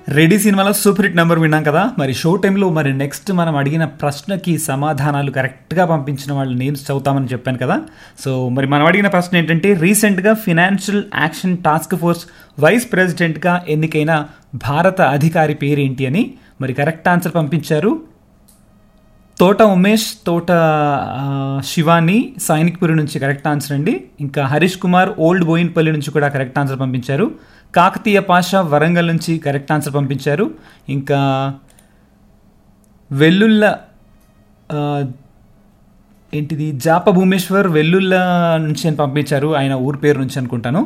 ready సినిమాలో super hit number విన్నాం కదా మరి షో టైంలో మరి నెక్స్ట్ మనం అడిగిన ప్రశ్నకి సమాధానాలు కరెక్ట్గా పంపించిన వాళ్ళ నేమ్స్ చదువుతామని చెప్పాను కదా సో మరి మనం అడిగిన ప్రశ్న ఏంటంటే రీసెంట్గా financial action task force vice ప్రెసిడెంట్గా ఎన్నికైన భారత అధికారి పేరేంటి అని మరి కరెక్ట్ ఆన్సర్ పంపించారు తోట ఉమేష్ తోట ఆ, శివాని సైనిక్పురి నుంచి కరెక్ట్ ఆన్సర్ అండి ఇంకా హరీష్ కుమార్ ఓల్డ్ బోయిన్పల్లి నుంచి కూడా కరెక్ట్ ఆన్సర్ పంపించారు కాకతీయ పాషా వరంగల్ నుంచి కరెక్ట్ ఆన్సర్ పంపించారు ఇంకా వెల్లుల్ల ఆ, ఏంటిది జాప భూమేశ్వర్ వెల్లుల్ల నుంచి అని పంపించారు ఆయన ఊరి పేరు నుంచి అనుకుంటాను